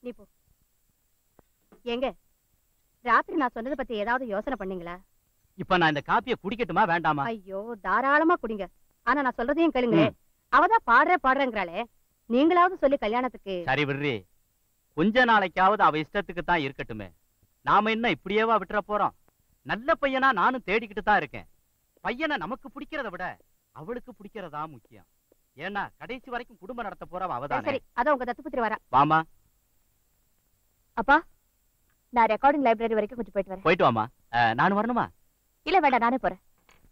நீ போ எங்க ராத்திரி நான் சொன்னதை பத்தி ஏதாவது யோசனை பண்ணீங்களா இப்ப நான் இந்த காப்பியை குடிக்கட்டுமா வேண்டாமா ஐயோ தாராளமா குடிங்க ஆனா நான் சொல்றதையும் கேளுங்களே அவதான் பாடுற பாடுறேங்கிறாளே நீங்களாவது சொல்லி கல்யாணத்துக்கு சரி விடுறி கொஞ்ச நாளைக்காவது அவ இஷ்டத்துக்கு தான் இருக்கட்டுமே நாம என்ன இப்படியேவா விட்டுற போறோம் நல்ல பையனா நானும் தேடிக்கிட்டு தான் இருக்கேன் பையனை நமக்கு பிடிக்கிறத விட அவளுக்கு பிடிக்கிறதா முக்கியம் ஏன்னா கடைசி வரைக்கும் குடும்பம் நடத்த போறவ சரி, அவதானே சரி அதான் உங்க தத்துபத்திரி வரா வாமா அப்பா நான் ரெக்கார்டிங் லைப்ரரி வரைக்கும் கொஞ்சம் போயிட்டு வரேன் போயிட்டு வாமா அஹ், நானும் வரணுமா இல்ல வேண்டாம் நானே போறேன்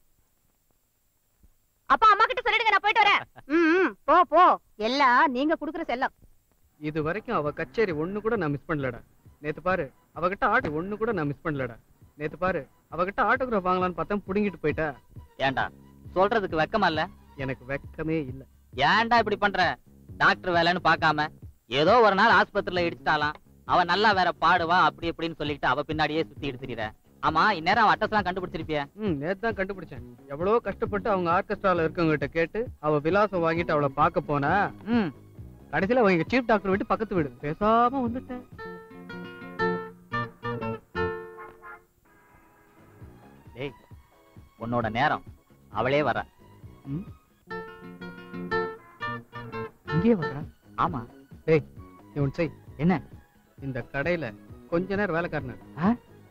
அப்பா அம்மா கிட்ட சொல்லிடுங்க நான் போயிட்டு வரேன் ம், ம், போ போ எல்லாம் நீங்க குடுக்குற செல்லம் இது வரைக்கும் அவ கச்சேரி ஒண்ணு கூட நான் மிஸ் பண்ணலடா நேத்து பாரு அவகிட்ட ஆட்டு ஒண்ணு கூட நான் மிஸ் பண்ணலடா நேத்து பாரு அவகிட்ட ஆட்டோகிராஃப் வாங்கலாம்னு பார்த்தா புடுங்கிட்டு போயிட்டா ஏண்டா சொல்றதுக்கு வெக்கமா இல்ல எனக்கு வெக்கமே இல்ல ஏன்டா இப்படி பண்ற டாக்டர் வேலைன்னு பார்க்காம ஏதோ ஒரு நாள் ஆஸ்பத்திரியில இடிச்சிட்டாலாம் அவ நல்லா வேற பாடுவா அப்படி இப்படின்னு சொல்லிட்டு அவ பின்னாடியே சுத்தி எடுத்துறீர ஆமா இந்நேரம் அவ அட்ரஸ் எல்லாம் கண்டுபிடிச்சிருப்பிய ம் நேத்து தான் கண்டுபிடிச்சேன் எவ்வளவோ கஷ்டப்பட்டு அவங்க ஆர்கெஸ்ட்ரால இருக்கவங்க கேட்டு அவ விலாசம் வாங்கிட்டு அவளை பார்க்க போனா ம் கடைசியில அவங்க சீஃப் டாக்டர் வீட்டு பக்கத்து வீடு பேசாம வந்துட்டேன் டேய் உன்னோட நேரம் அவளே வர இங்கே வர்றா ஆமா நீ ஒன்று செய் என்ன? இந்த கடையில கொஞ்ச நேரம் வேலைக்காரன ஆ?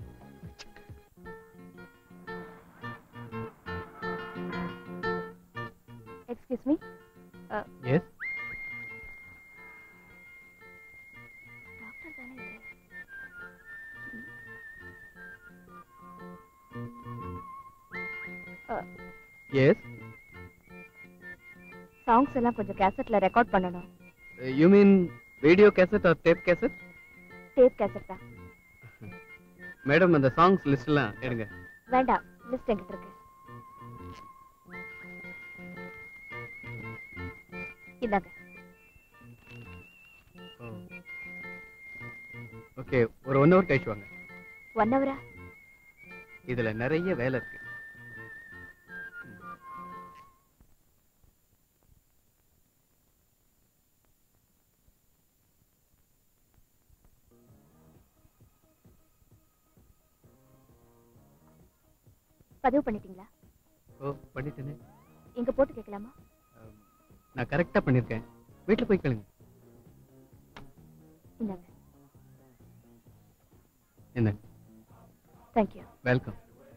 எக்ஸ்கியூஸ் மீ எஸ் டாக்டர் தானே இது? எஸ் சாங்ஸ் எல்லாம் கொஞ்சம் கேசட்ல ரெக்கார்ட் பண்ணணும் you mean video cassette or tape cassette tape cassette தான் மேடம் அந்த சாங்ஸ் லிஸ்ட் எல்லாம் எடுங்க வேண்டாம் லிஸ்ட் என்கிட்ட இருக்கு இந்தாங்க ஓகே ஒரு ஒன் ஹவர் கழிச்சு வாங்க ஒன் ஹவரா இதுல நிறைய வேலை இருக்கு பதிவு பண்ணிட்டீங்களா ஓ பண்ணிட்டேனே இங்க போட்டு கேட்கலாமா நான் கரெக்டா பண்ணிருக்கேன் வீட்டுல போய் கேளுங்க இந்தாங்க என்ன தேங்க்யூ வெல்கம்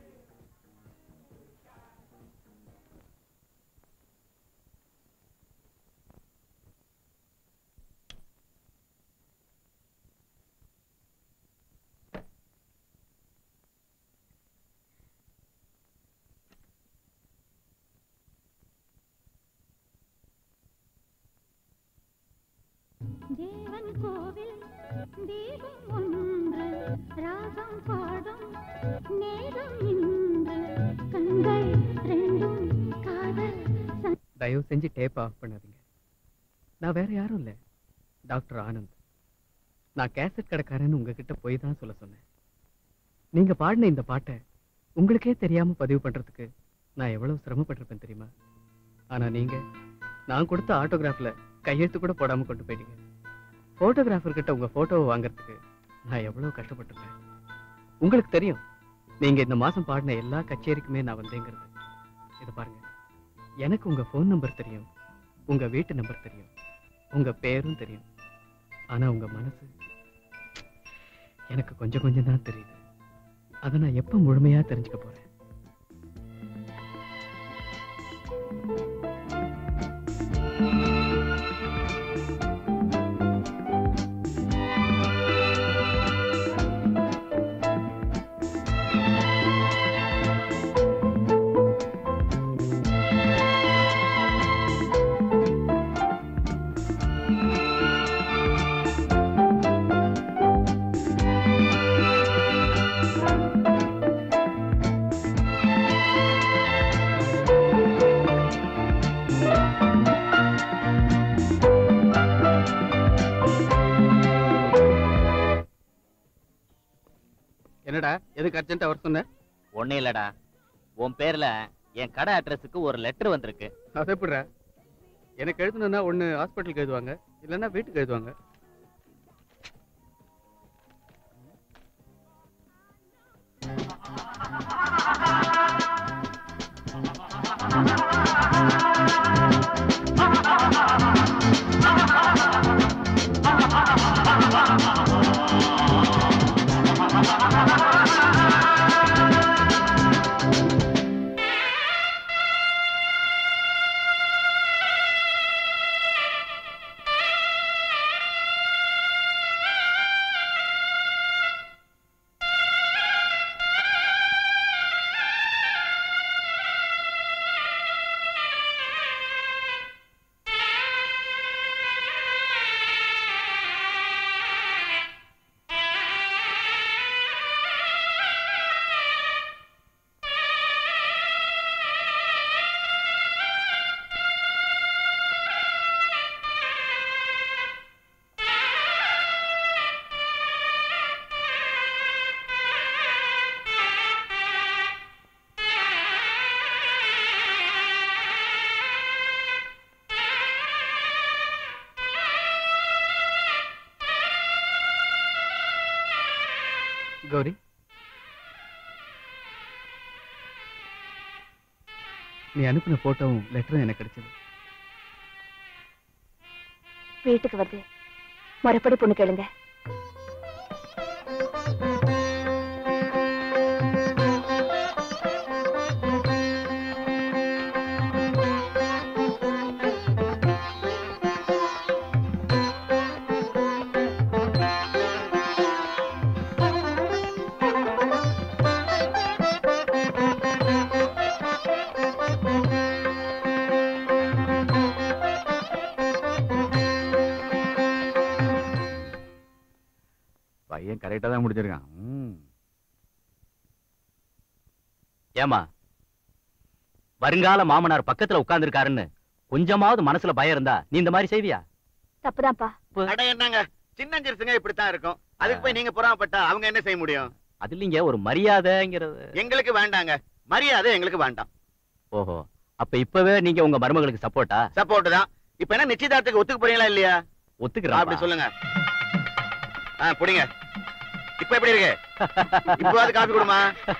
தேவன் கோவில் தீபம் ஒன்று ராகம் பாடும் நேரம் இன்று கண்கள் ரெண்டும் காதல் தயவு செஞ்சு டேப் ஆஃப் பண்ணாதீங்க நான் வேற யாரும் இல்ல டாக்டர் ஆனந்த் நான் கேசட் கடைக்காரன்னு உங்ககிட்ட போய் தான் சொல்ல சொன்னேன் நீங்க பாடின இந்த பாட்டை உங்களுக்கே தெரியாம பதிவு பண்றதுக்கு நான் எவ்வளவு சிரமப்பட்டிருப்பேன் தெரியுமா ஆனா நீங்க நான் கொடுத்த ஆட்டோகிராஃப்ல கையெழுத்து கூட போடாம கொண்டு போயிட்டீங்க போட்டோகிராஃபர் கிட்ட உங்க போட்டோவை வாங்குறதுக்கு நான் எவ்வளவு கஷ்டப்பட்டிருப்பேன் உங்களுக்கு தெரியும் நீங்க இந்த மாசம் பாடின எல்லா கச்சேரிக்குமே நான் வந்தேங்கிறது இது பாருங்க எனக்கு உங்க ஃபோன் நம்பர் தெரியும் உங்க வீட்டு நம்பர் தெரியும் உங்க பேரும் தெரியும் ஆனா உங்க மனசு எனக்கு கொஞ்சம் கொஞ்சம் தான் தெரியுது அதை நான் எப்ப முழுமையா தெரிஞ்சுக்க போறேன் என்னடா எதுக்கு அர்ஜென்ட் அவர் சொன்ன ஒண்ணும் இல்லடா உன் பேர்ல என் கடை அட்ரஸுக்கு ஒரு லெட்டர் வந்திருக்கு அதை எப்படிடா எனக்கு எழுதணும்னா ஒண்ணு ஹாஸ்பிட்டலுக்கு எழுதுவாங்க இல்லைன்னா வீட்டுக்கு எழுதுவாங்க கௌரி நீ அனுப்பின போட்டோவும் லெட்டரும் எனக்கு கிடைச்சது வீட்டுக்கு வந்து முறைப்படி பொண்ணு கேளுங்க பையன் கரெக்டா தான் முடிச்சிருக்கான் ம். ஏமா வருங்கால மாமனார் பக்கத்துல உட்கார்ந்திருக்காருன்னு கொஞ்சமாவது மனசுல பயம் இருந்தா நீ இந்த மாதிரி செய்வியா தப்புதான்ப்பா அட என்னங்க சின்னஞ்சிறுசுங்க இப்படித்தான் இருக்கும் அதுக்கு போய் நீங்க புறாமப்பட்டா அவங்க என்ன செய்ய முடியும் அது இல்லைங்க ஒரு மரியாதைங்கிறது எங்களுக்கு வேண்டாங்க மரியாதை எங்களுக்கு வேண்டாம் ஓஹோ அப்ப இப்பவே நீங்க உங்க மருமகளுக்கு சப்போர்ட்டா சப்போர்ட் தான் இப்ப என்ன நிச்சயதார்த்தத்துக்கு ஒத்துக்க போறீங்களா இல்லையா ஒத்துக்கிறா அப்படி சொல்லுங்க ஆ புடிங்க இப்ப எப்படி இருக்கு இப்பவாது காபி கொடுமா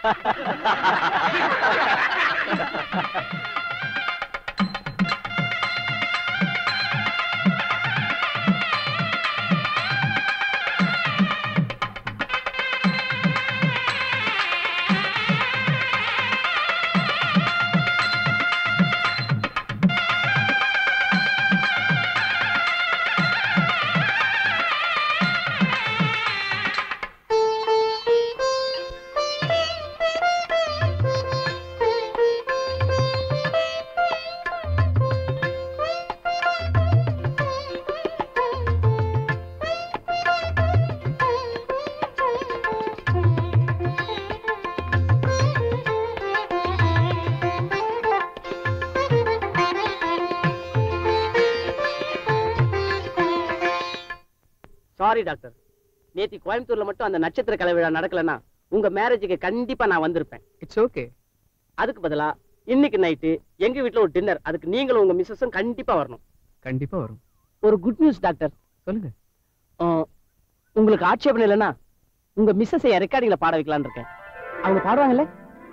சாரி டாக்டர் நேத்தி கோயம்புத்தூர்ல மட்டும் அந்த நட்சத்திர கலை விழா நடக்கலன்னா உங்க மேரேஜுக்கு கண்டிப்பா நான் வந்திருப்பேன் இட்ஸ் ஓகே அதுக்கு பதிலா இன்னைக்கு நைட்டு எங்க வீட்ல ஒரு டின்னர் அதுக்கு நீங்களும் உங்க மிஸ்ஸஸும் கண்டிப்பா வரணும் கண்டிப்பா வரும் ஒரு குட் நியூஸ் டாக்டர் சொல்லுங்க ஆ, உங்களுக்கு ஆட்சேபணம் இல்லைன்னா உங்க மிஸ்ஸஸை ரெக்கார்டிங்ல பாட வைக்கலாம்னு இருக்கேன் அவங்க பாடுவாங்கல்ல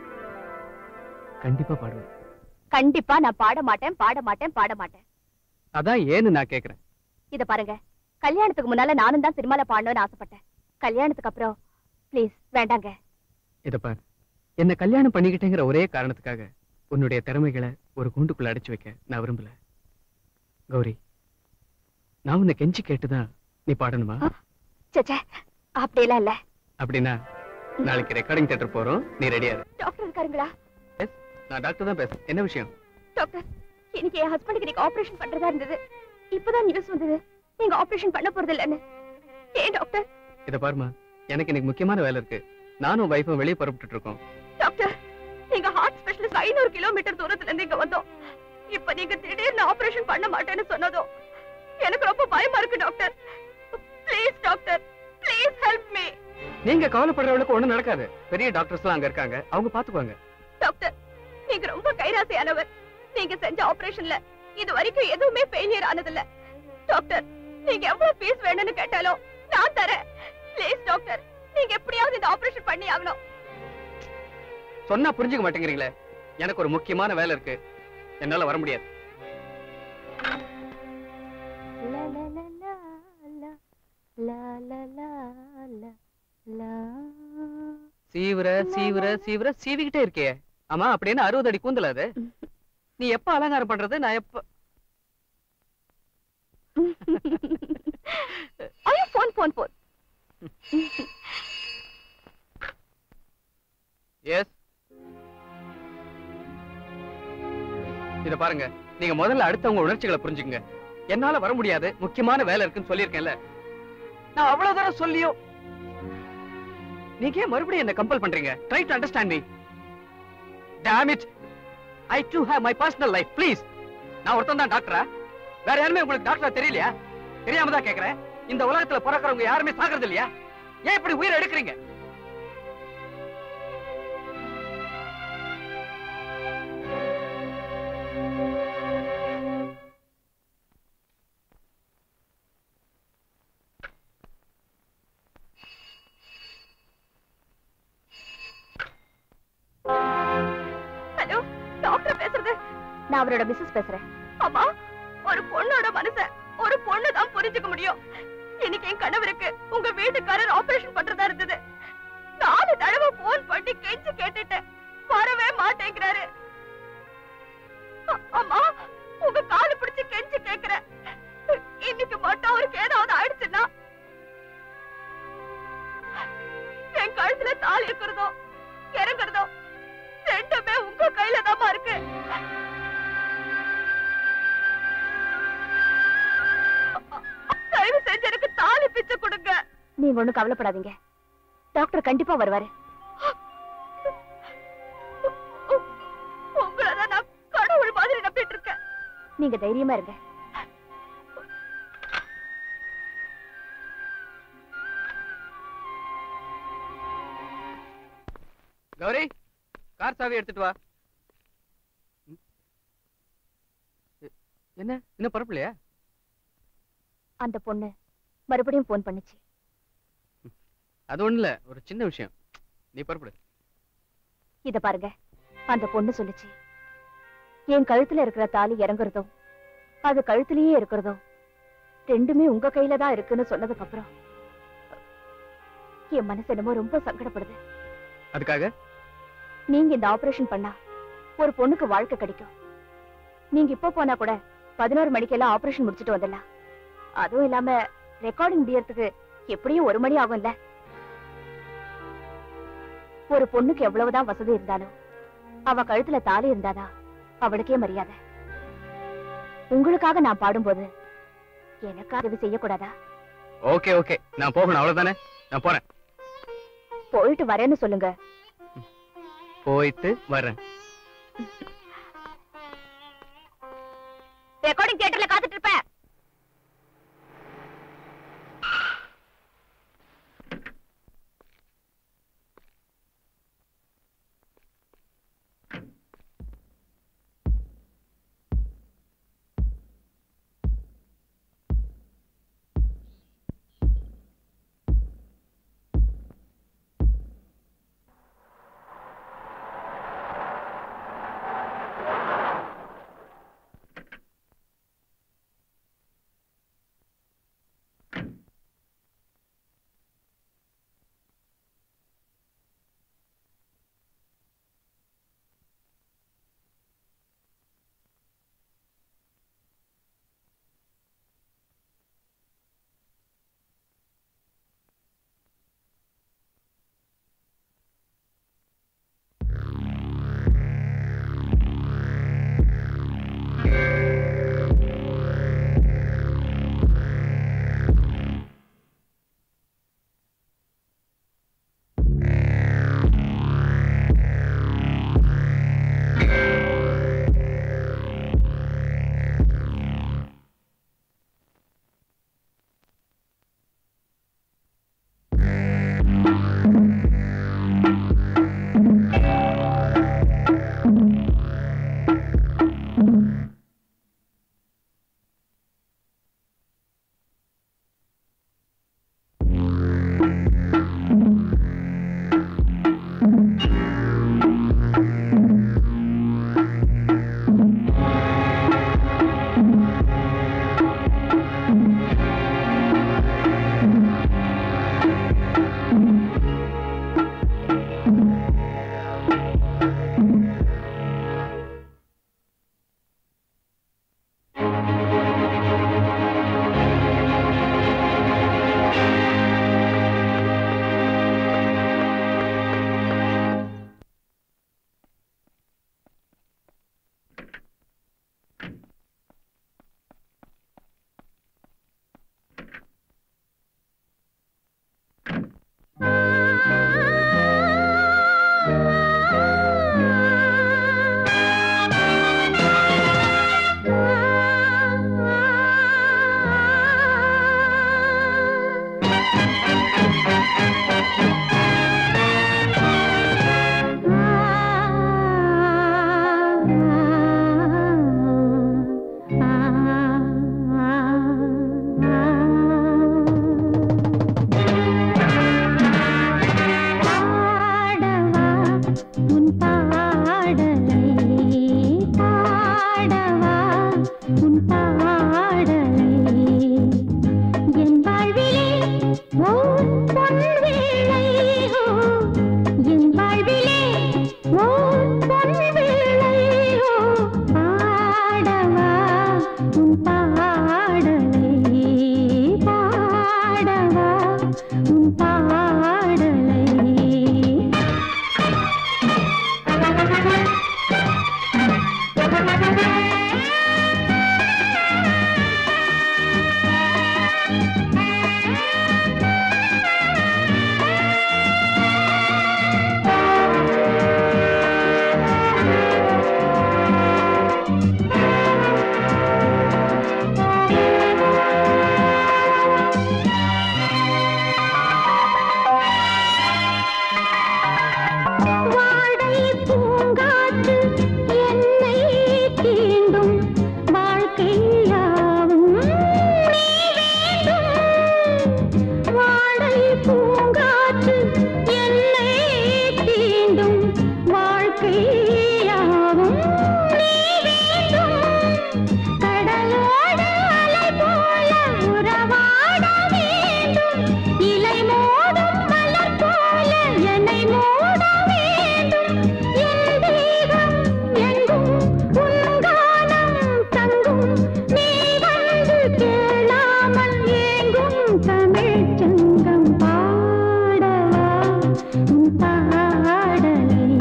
கண்டிப்பா பாடுவேன் கண்டிப்பா நான் பாட மாட்டேன் பாட மாட்டேன் பாட மாட்டேன் அதான் ஏன்னு நான் கேக்குறேன் இத பாருங்க கல்யாணத்துக்கு முன்னால நானும் தான் சினிமால பாடணும்னு ஆசைப்பட்டேன் கல்யாணத்துக்கு அப்புறம் ப்ளீஸ் வேண்டாங்க இத பார் என்ன கல்யாணம் பண்ணிக்கிட்டேங்கிற ஒரே காரணத்துக்காக உன்னுடைய திறமைகளை ஒரு கூண்டுக்குள்ள அடைச்சு வைக்க நான் விரும்பல கௌரி நான் உன்னை கெஞ்சி கேட்டுதான் நீ பாடணுமா சேச்சே அப்படியெல்லாம் இல்ல அப்படின்னா நாளைக்கு ரெக்கார்டிங் தியேட்டர் போறோம் நீ ரெடியா இரு டாக்டர் இருக்காருங்களா நான் டாக்டர் தான் பேசுறேன் என்ன விஷயம் டாக்டர் இன்னைக்கு என் ஹஸ்பண்டுக்கு நீங்க ஆபரேஷன் பண்றதா இருந்தது இப்பதான் நியூஸ் வந்தது நீங்க ஆபரேஷன் பண்ண போறது இல்லைன்னு ஏன் டாக்டர் இத பாருமா எனக்கு இன்னைக்கு முக்கியமான வேலை இருக்கு நானும் வைஃபும் வெளியே புறப்பட்டுட்டு இருக்கோம் டாக்டர் நீங்க ஹார்ட் ஸ்பெஷலிஸ்ட் ஐநூறு கிலோமீட்டர் தூரத்துல இருந்து இங்க வந்தோம் இப்ப நீங்க திடீர்னு ஆபரேஷன் பண்ண மாட்டேன்னு சொன்னதும் எனக்கு ரொம்ப பயமா இருக்கு doctor please doctor please help me நீங்க கவலைப்படுறவளுக்கு ஒண்ணும் நடக்காது பெரிய டாக்டர்ஸ் எல்லாம் அங்க இருக்காங்க அவங்க பாத்துக்குவாங்க டாக்டர் நீங்க ரொம்ப கைராசியானவர் நீங்க செஞ்ச ஆபரேஷன்ல இது வரைக்கும் எதுவுமே ஃபெயிலியர் ஆனதில்ல டாக்டர் நீங்க எவ்வளவு ஃபீஸ் வேணும்னு கேட்டாலும் நான் தரேன் ப்ளீஸ் டாக்டர் நீங்க எப்படியாவது இந்த ஆபரேஷன் பண்ணி ஆகணும் சொன்னா புரிஞ்சுக்க மாட்டேங்கிறீங்களே எனக்கு ஒரு முக்கியமான வேலை இருக்கு என்னால வர முடியாது சீவுற சீவுற சீவுற சீவிக்கிட்டே இருக்கே ஆமா அப்படின்னு அறுபது அடி கூந்தல் அது நீ எப்ப அலங்காரம் பண்றது நான் எப்ப ஐயோ போன் போன் போன் எஸ் இத பாருங்க நீங்க முதல்ல அடுத்தவங்க உணர்ச்சிகளை புரிஞ்சுக்கங்க என்னால வர முடியாது முக்கியமான வேலை இருக்குன்னு சொல்லியிருக்கேன்ல நான் அவ்வளவு தூரம் சொல்லியும் நீங்க ஏன் மறுபடியும் என்ன கம்பல் பண்றீங்க try to understand me damn it I do have my personal life please நான் ஒருத்தன் தான் டாக்டரா வேற யாருமே உங்களுக்கு டாக்டரா தெரியலையா தெரியாம தான் கேக்குறேன் இந்த உலகத்துல பிறக்கறவங்க யாருமே சாகிறது இல்லையா ஏன் இப்படி உயிரை எடுக்கிறீங்க நான் அவரோட மிஸ்ஸஸ் பேசுறேன் அம்மா ஒரு பொண்ணோட மனச ஒரு பொண்ணு தான் புரிஞ்சுக்க முடியும் இன்னைக்கு என் கணவருக்கு உங்க வீட்டுக்காரர் ஆபரேஷன் பண்றதா இருந்தது நாலு தடவை போன் பண்ணி கெஞ்சி கேட்டுட்டேன் வரவே மாட்டேங்கிறாரு அ- அம்மா உங்க காலு பிடிச்சு கெஞ்சி கேக்குறேன் இன்னைக்கு மட்டும் அவருக்கு ஏதாவது ஆயிடுச்சுன்னா என் கழுத்துல தாலி இருக்கிறதோ இறங்குறதோ ரெண்டுமே உங்க கையில தாமா இருக்கு தயவு செஞ்சு எனக்கு தாலி பிச்சை கொடுங்க நீங்க ஒண்ணும் கவலைப்படாதீங்க டாக்டர் கண்டிப்பா வருவாரு உங்களதான் நான் கடவுள் மாதிரி நம்பிட்டு இருக்கேன் நீங்க தைரியமா இருங்க கௌரி கார் சாவி எடுத்துட்டு வா ம். எ- என்ன இன்னும் பரப்பலையா அந்த பொண்ணு மறுபடியும் போன் பண்ணுச்சு அது ஒண்ணும் இல்ல ஒரு சின்ன விஷயம் நீ பரப்படு இத பாருங்க அந்த பொண்ணு சொல்லுச்சு என் கழுத்துல இருக்கிற தாலி இறங்குறதும் அது கழுத்திலேயே இருக்கிறதும் ரெண்டுமே உங்க கையில தான் இருக்குன்னு சொன்னதுக்கு அப்புறம் என் மனசு என்னமோ ரொம்ப சங்கடப்படுது அதுக்காக நீங்க இந்த ஆபரேஷன் பண்ணா ஒரு பொண்ணுக்கு வாழ்க்கை கிடைக்கும் நீங்க இப்ப போனா கூட பதினோரு மணிக்கெல்லாம் ஆபரேஷன் முடிச்சிட்டு வந்துடலாம் அதுவும் இல்லாம ரெக்கார்டிங் முடியறதுக்கு எப்படியும் ஒரு மணி ஆகும்ல ஒரு பொண்ணுக்கு எவ்வளவுதான் வசதி இருந்தாலும் அவ கழுத்துல தாலி இருந்தாதான் அவளுக்கே மரியாதை உங்களுக்காக நான் பாடும்போது எனக்காக இது செய்யக்கூடாதா ஓகே ஓகே நான் போகணும் அவ்வளவுதானே நான் போறேன் போயிட்டு வரேன்னு சொல்லுங்க போயிட்டு வரேன் ரெக்கார்டிங் தியேட்டர்ல காத்துட்டு இருப்பேன் உன் பாடலை என் வாழ்விலே ஓர் பொன்வேளை ஓ, என் வாழ்விலே ஓர் பொன்வேளை ஓ, பாடவா உன் பாடலை பாடவா உன் பாடலை வாடை பூங்காற்று என்னை தீண்டும் வாழ்க்கையாவும் நீ வேண்டும் வாடை பூங்காற்று என்னை தீண்டும் வாழ்க்கையாவும் நீ வேண்டும் கடலோடு அலை போல உறவாட வேண்டும் இலை மோதும் மலர் போல என்னை மூட வேண்டும் என் தேகம் எங்கும் உன் கானம் தங்கும் நீ வந்து கேளாமல் ஏங்கும் தமிழ்ச் சங்கம் பாடவா உன் பாடலை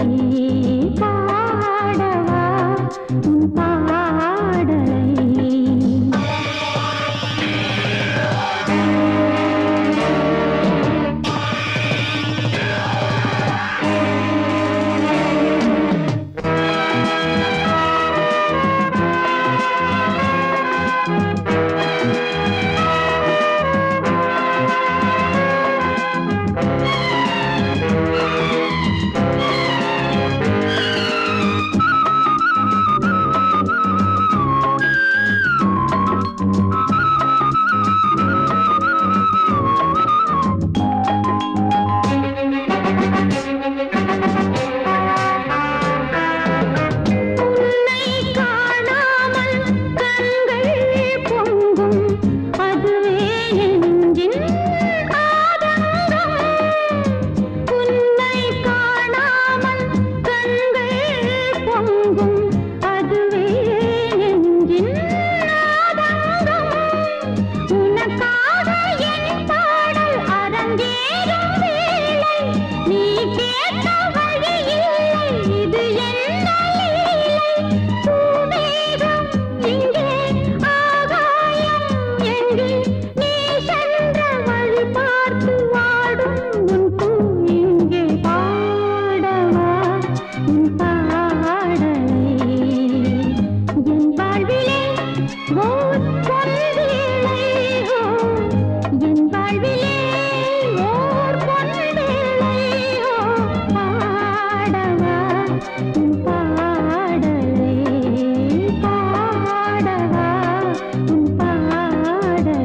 பாடவா உன் பாடலை உன்னை காணாமல் கண்கள் பொங்கும் அதுவே நெஞ்சின் ஆதங்கம் உன்னை காணாமல் கண்கள் பொங்கும் அதுவே நெஞ்சின் ஆதங்கம் உனக்காக என் பாடல் அரங்கேறும் வேளை நீ கேட்ட வழி இல்லை இது என்ன லீலை பூமேகம் இங்கே ஆகாயம் எங்கே நீ சென்ற வழி பார்த்து வாடும் உன் பூ இங்கே பாடவா உன் பாடலை என் வாழ்விலே ஓர் பொன்வேளை ஓ, என் வாழ்விலே ஓர் பொன்வேளை ஓ, பாடவா உன் பாடலை பாடவா உன் பாடலை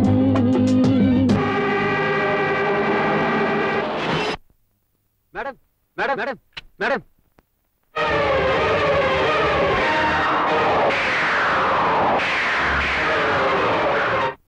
மேடம் மேடம் மேடம் மேடம்